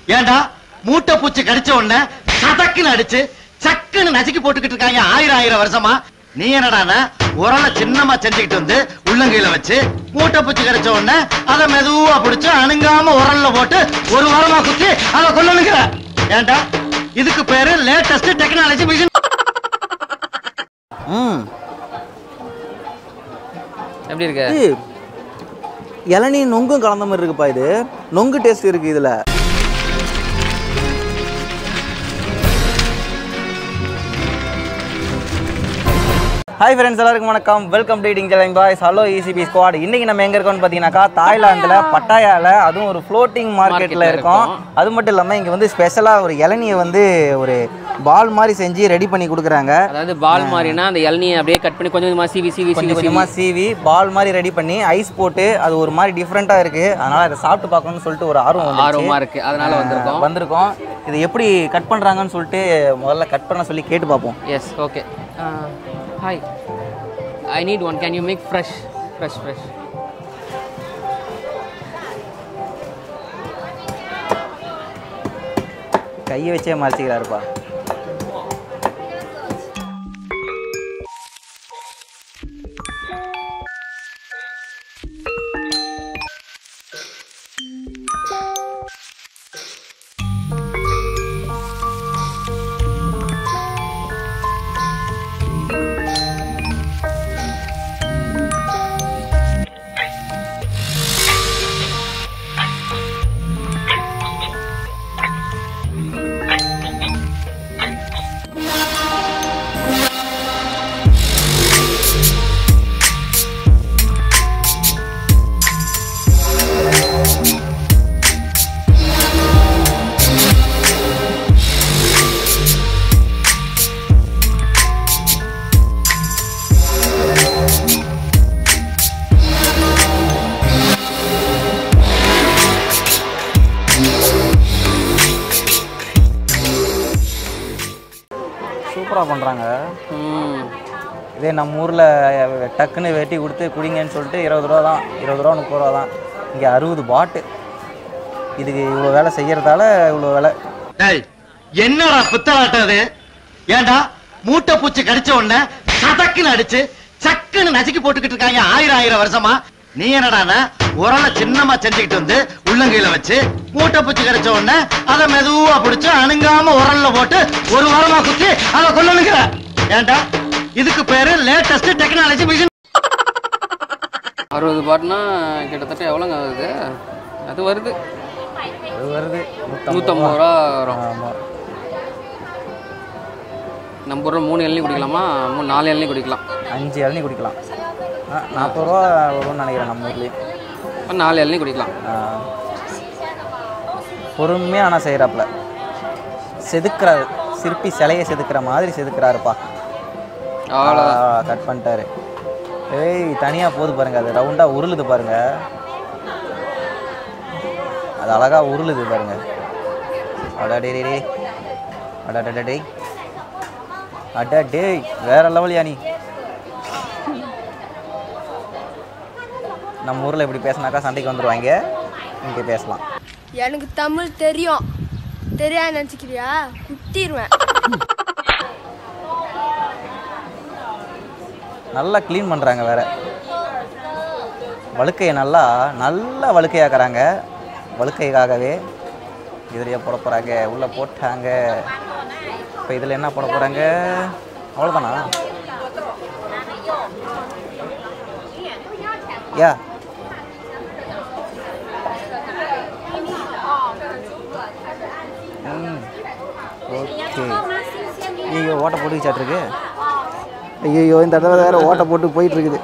ஏண்டா மூட்டை பூச்சி கடிச்ச உடனே சதக்குன்னு அடிச்சு சக்குன்னு நசுக்கி போட்டுக்கிட்டு இருக்காங்க ஆயிரம் ஆயிரம் வருஷமா நீ என்னடான்னா உரலை சின்னமா செஞ்சுக்கிட்டு வந்து உள்ளங்கையில வச்சு மூட்டை பூச்சி கடிச்ச உடனே அதை மெதுவா பிடிச்சு அணுங்காம உரல்ல போட்டு ஒரு வாரமா குத்தி அதை கொல்லணுங்கிற ஏண்டா இதுக்கு பேரு லேட்டஸ்ட் டெக்னாலஜி மிஷின் ம் எப்படி இருக்கு இது இளநீ நொங்கும் கலந்த மாதிரி இருக்குப்பா இது நொங்கு டேஸ்ட் இருக்கு இதுல ஹாய் ஃப்ரெண்ட்ஸ் எல்லாருக்கும் வணக்கம் வெல்கம் டு இடிங் ஜெலிங் பாய்ஸ் ஹலோ இசிபி ஸ்குவாட் இன்னைக்கு நம்ம எங்க இருக்கோம்னு பார்த்தீங்கன்னாக்கா தாய்லாந்தில் பட்டாயால அதுவும் ஒரு ஃப்ளோட்டிங் மார்க்கெட்டில் Marketல இருக்கோம் இருக்கோம். அது மட்டும் இல்லாமல் இங்கே வந்து ஸ்பெஷலாக ஒரு இளநியை வந்து ஒரு பால் மாதிரி செஞ்சு ரெடி பண்ணி கொடுக்குறாங்க அதாவது பால் மாதிரினா அந்த இளநியை அப்படியே கட் பண்ணி கொஞ்சம் கொஞ்சமா சீவி சீவி கொஞ்சம் சீவி கொஞ்சமாக சீவி பால் மாதிரி ரெடி பண்ணி ஐஸ் போட்டு அது ஒரு மாதிரி டிஃப்ரெண்ட்டாக இருக்குது அதனால் அதை சாப்பிட்டு பார்க்கணும்னு சொல்லிட்டு ஒரு ஆர்வம் வந்துருச்சு. ஆர்வமா இருக்கு அதனால வந்திருக்கோம் வந்திருக்கோம் இது எப்படி கட் பண்ணுறாங்கன்னு சொல்லிட்டு முதல்ல கட் பண்ண சொல்லி கேட்டு பார்ப்போம் yes okay hi I need one can you make fresh fresh fresh கையை வச்சே மறைச்சிக்கிறாருப்பா சூப்பராக பண்ணுறாங்க ம் இதே நம்ம ஊரில் டக்குன்னு வெட்டி கொடுத்து குடிங்கன்னு சொல்லிட்டு இருபது ரூபா தான் இருபது ரூபா முப்பது ரூபா தான் இங்கே அறுபது பாட்டு இதுக்கு இவ்வளோ வேலை செய்கிறதால இவ்வளோ வேலை டேய் என்னடா புத்தலாட்டம் அது ஏண்டா மூட்டை பூச்சி கடிச்ச உடனே சதக்குன்னு அடிச்சு சக்குன்னு நசுக்கி போட்டுக்கிட்டு இருக்காங்க ஆயிரம் ஆயிரம் வருஷமா நீ என்னடான்னா உரலை சின்னமா செஞ்சுக்கிட்டு வந்து உள்ளங்கையில வச்சு மூட்டை பூச்சி கடிச்ச உடனே அதை மெதுவா பிடிச்சு அணுங்காம உரல்ல போட்டு ஒரு வாரமா குத்தி அதை கொல்லணுங்கிற ஏண்டா இதுக்கு பேரு லேட்டஸ்ட் டெக்னாலஜி மிஷின் அறுபது பாட்டுனா கிட்டத்தட்ட எவ்வளோங்க ஆகுது அது வருது அது வருது நூற்றம்பது ரூபா வரும் ஆமாம் நம்ம ஊரில் மூணு இளநீ குடிக்கலாமா மூணு நாலு இளநீ குடிக்கலாம் அஞ்சு இளநீ குடிக்கலாம் ஆ, நாற்பது ரூபா வரும்னு நினைக்கிறேன் நம்ம ஊர்லேயும் இப்போ நாலு இளநீ குடிக்கலாம் பொறுமையாக ஆனால் செய்கிறாப்புல செதுக்குறாரு சிற்பி சிலையை செதுக்குற மாதிரி செதுக்குறாருப்பா அவ்வளோ கட் பண்ணிட்டாரு ஏய் தனியாக போகுது பாருங்க அது ரவுண்டாக உருளுது பாருங்க அது அழகா உருளுது பாருங்க அடாடே டே அடாடே அடா டேய் வேற லெவல் நீ நம்ம ஊரில் இப்படி பேசினாக்கா சண்டைக்கு வந்துடுவாங்க இங்கே பேசலாம் எனக்கு தமிழ் தெரியும் தெரியாது நினச்சிக்கிறியா குத்திடுவேன் நல்லா க்ளீன் பண்ணுறாங்க வேற வழுக்கையை நல்லா நல்லா வழுக்கையாக்குறாங்க வழுக்கைக்காகவே இதுலையே போட போகிறாங்க உள்ளே போட்டாங்க இப்போ இதில் என்ன போட போகிறாங்க அவ்வளோதானா யா ம் ஓகே ஐயோ ஓட்ட போட்டுக்கிச்சாட்ருக்கு ஐயோ இந்த தடவை வேற ஓட்ட போட்டு போயிட்டு இருக்குது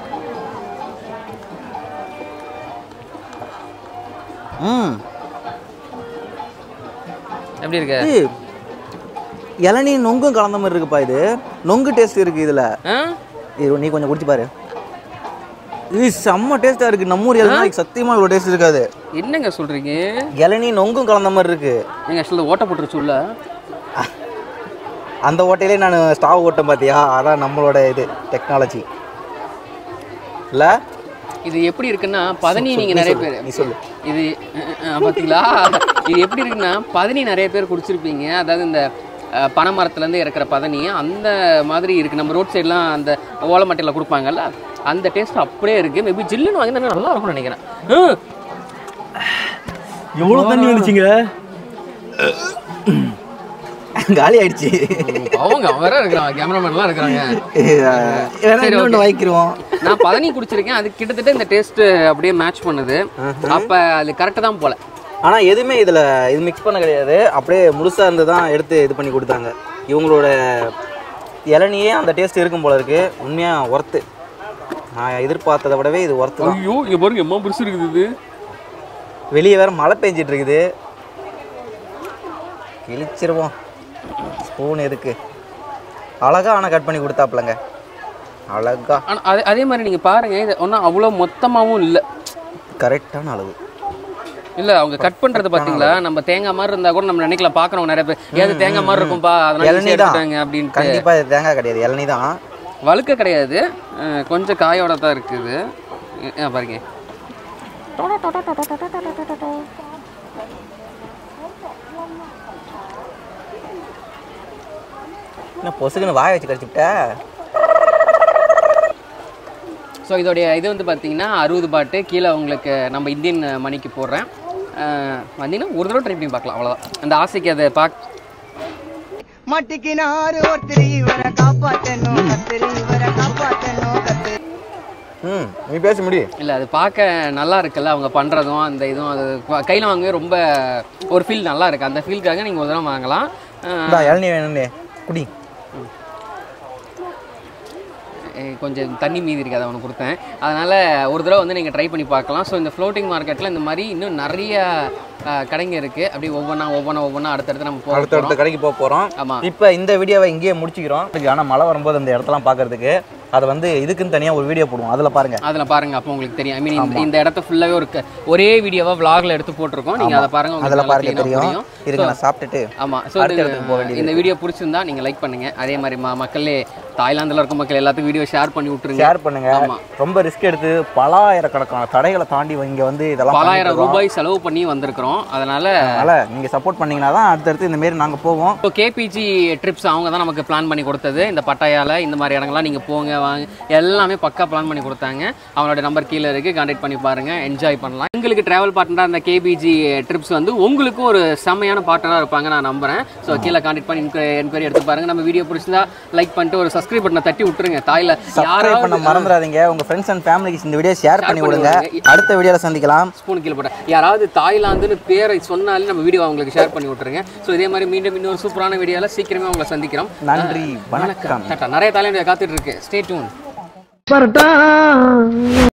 ம் எப்படி இருக்கு இது இளநீ நொங்கும் கலந்த மாதிரி இருக்குப்பா இது நொங்கு டேஸ்ட் இருக்கு இதுல ஆ இது நீ கொஞ்சம் குடிச்சு பாரு இது செம்ம டேஸ்டா இருக்கு நம்ம ஊர் இளநீ சத்தியமா இவ்வளோ டேஸ்ட் இருக்காது என்னங்க சொல்கிறீங்க இளநீ நொங்கும் கலந்த மாதிரி இருக்கு நீங்கள் ஆக்சுவலாக ஓட்ட போட்டுருச்சு உள்ள அந்த ஓட்டையிலே நான் ஸ்டாவ் ஓட்டேன் பார்த்தியா அதான் நம்மளோட இது டெக்னாலஜி இல்லை இது எப்படி இருக்குன்னா பதனி நீங்கள் நீ நிறைய சொல்லு, பேர் நீ சொல்லு இது அஹ், அஹ், பார்த்தீங்களா இது எப்படி இருக்குன்னா பதனி நிறைய பேர் குடிச்சிருப்பீங்க அதாவது இந்த அஹ், பனை மரத்துலேருந்து இறக்குற பதனி அந்த மாதிரி இருக்குது நம்ம ரோட் சைட்லாம் அந்த ஓலமட்டையில் கொடுப்பாங்கல்ல அந்த டேஸ்ட் அப்படியே இருக்குது மேபி ஜில்லுன்னு வாங்கினா நல்லா இருக்கும்னு நினைக்கிறேன் ம். எவ்வளோ தண்ணி வந்துச்சுங்க காலி ஆயிடுச்சு அவங்க அவரா இருக்கிறாங்க கேமராமேன்லாம் இருக்கிறாங்க வேணா சரி, இன்னொன்று okay. வாங்கிக்கிறோம் நான் பதனி குடிச்சிருக்கேன் அது கிட்டத்தட்ட இந்த டேஸ்ட் அப்படியே மேட்ச் பண்ணுது அப்ப அது கரெக்டாக தான் போல ஆனால் எதுவுமே இதில் இது மிக்ஸ் பண்ண கிடையாது அப்படியே முழுசாக இருந்து தான் எடுத்து இது பண்ணி கொடுத்தாங்க இவங்களோட இளநியே அந்த டேஸ்ட் இருக்கும் போல இருக்கு உண்மையாக ஒர்த்து நான் எதிர்பார்த்ததை விடவே இது ஒர்த்து தான் ஐயோ இங்க பாருங்க எம்மா புரிசு இருக்குது இது வெளியே வேற மழை பெஞ்சிட்டு இருக்குது கிழிச்சிருவோம் ஸ்பூன் எதுக்கு அழகா ஆனால் கட் பண்ணி கொடுத்தாப்புலங்க அழகா ஆனா அதே அதே மாதிரி நீங்க பாருங்க இது ஒன்றும் அவ்வளோ மொத்தமாவும் இல்லை கரெக்டான அளவு இல்ல அவங்க கட் பண்றது பாத்தீங்களா நம்ம தேங்காய் மாதிரி இருந்தா கூட நம்ம நினைக்கல பாக்குறவங்க நிறைய பேர் ஏது தேங்காய் மாதிரி இருக்கும்பா அதனால இளநீ easy ஆ தான் எடுத்துட்டாங்க அப்படின்ட்டு கண்டிப்பாக இது தேங்காய் கிடையாது இளநீ தான் வழுக்க கிடையாது அஹ் கொஞ்சம் காயோட தான் இருக்குது அஹ் பாருங்க என்ன பொசுக்குன்னு வாய வச்சு கடிச்சுட்ட ஸோ இதோடைய இது வந்து பார்த்தீங்கன்னா அறுபது பாட்டு கீழே உங்களுக்கு நம்ம இந்தியன் மணிக்கு போடுறேன் அஹ் வந்தீங்கன்னா ஒரு தடவை ட்ரை பண்ணி பார்க்கலாம் அவ்வளோதான் அந்த ஆசைக்கு அதை பார்க்க மட்டிக்கினாரு ஒருத்தர் இவரை காப்பாத்தணும் கத்திரி இவரை காப்பாத்தணும் கத்திரி ம் நீ பேச முடி இல்லை அது பார்க்க நல்லா இருக்குல்ல அவங்க பண்ணுறதும் அந்த இதுவும் அது கையில் வாங்கவே ரொம்ப ஒரு ஃபீல் நல்லா இருக்குது அந்த ஃபீல்க்காக நீங்கள் ஒரு தடவை வாங்கலாம் அஹ் இந்தா இளநீ வேணும்னே குடி அஹ் கொஞ்சம் தண்ணி மீதி இருக்கு அதை அவனுக்கு கொடுத்தேன் அதனால் ஒரு தடவை வந்து நீங்கள் ட்ரை பண்ணி பார்க்கலாம் ஸோ இந்த ஃப்ளோட்டிங் மார்க்கெட்டில் இந்த மாதிரி இன்னும் நிறைய அஹ், கடைங்க இருக்குது அப்படியே ஒவ்வொன்றா ஒவ்வொன்றா ஒவ்வொன்றா அடுத்தடுத்து நம்ம போக அடுத்த அடுத்த கடைக்கு போக போகிறோம் ஆமாம் இப்போ இந்த வீடியோவை இங்கேயே முடிச்சுக்கிறோம் ஆனால் மழை வரும்போது அந்த இடத்தெல்லாம் பார்க்கறதுக்கு அதை வந்து இதுக்குன்னு தனியாக ஒரு வீடியோ போடுவோம் அதில் பாருங்க அதில் பாருங்க அப்போ உங்களுக்கு தெரியும் ஐ மீன் இந்த இந்த இடத்த ஃபுல்லாகவே ஒரு க- ஒரே வீடியோவாக vlogல எடுத்து போட்டிருக்கோம் நீங்கள் அதை பாருங்க உங்களுக்கு அதில் நல்லா பாருங்க clean ஆ தெரியும் புரியும். இருங்க நான் சாப்பிட்டுட்டு ஆமாம் ஸோ அடுத்த இடத்துக்கு போக வேண்டியது இந்த வீடியோ பிடிச்சிருந்தா நீங்கள் லைக் பண்ணுங்க அதே மாதிரி ம மக்களே தாய்லாந்தில் இருக்க மக்கள் எல்லாத்துக்கும் வீடியோ ஷேர் பண்ணி விட்டுருங்க ஷேர் பண்ணுங்க ஆமா. ரொம்ப ரிஸ்க் எடுத்து பலாயிரக்கணக்கான தடைகளை தாண்டி இங்க வந்து இதெல்லாம் பலாயிரம் பண்ணிட்டு இருக்கோம். ரூபாய் செலவு பண்ணி வந்திருக்கிறோம் அதனால அதனால நீங்க சப்போர்ட் பண்ணீங்கன்னா தான் அடுத்தடுத்து இந்த மாரி நாங்க போவோம் இப்போ கேபிஜி ட்ரிப்ஸ் அவங்க தான் நமக்கு பிளான் பண்ணி கொடுத்தது இந்த பட்டாயால இந்த மாதிரி இடங்கள்லாம் நீங்கள் போங்க வாங்க எல்லாமே பக்கா பிளான் பண்ணி கொடுத்தாங்க அவங்களோட நம்பர் கீழே இருக்குது கான்டாக்ட் பண்ணி பாருங்க என்ஜாய் பண்ணலாம் எங்களுக்கு ட்ராவல் பார்ட்னராக அந்த கேபிஜி ட்ரிப்ஸ் வந்து உங்களுக்கும் ஒரு செம்மையான பார்ட்னராக இருப்பாங்க நான் நம்புறேன் ஸோ கீழே கான்டாக்ட் பண்ணி என்கொயரி எடுத்து பாருங்க நம்ம வீடியோ பிடிச்சிருந்தா லைக் பண்ணிட்டு ஒரு சப்ஸ்கிரைப் பட்டனை தட்டி விட்டுருங்க தாயில சப்ஸ்கிரைப் பண்ண மறந்துடாதீங்க உங்க ஃப்ரெண்ட்ஸ் அண்ட் ஃபேமிலிக்கு இந்த வீடியோ ஷேர் பண்ணி விடுங்க அடுத்த வீடியோல சந்திக்கலாம் ஸ்பூன் கீழே போட்டேன் யாராவது தாய்லாந்துன்னு பேரை சொன்னாலே நம்ம வீடியோ அவங்களுக்கு ஷேர் பண்ணி விட்டுருங்க ஸோ இதே மாதிரி மீண்டும் இன்னொரு சூப்பரான வீடியோவில் சீக்கிரமே உங்களை சந்திக்கிறோம் நன்றி வணக்கம் டாட்டா நிறைய தாய்லாந்து காத்துட்டு இருக்கு ஸ்டே டியூன்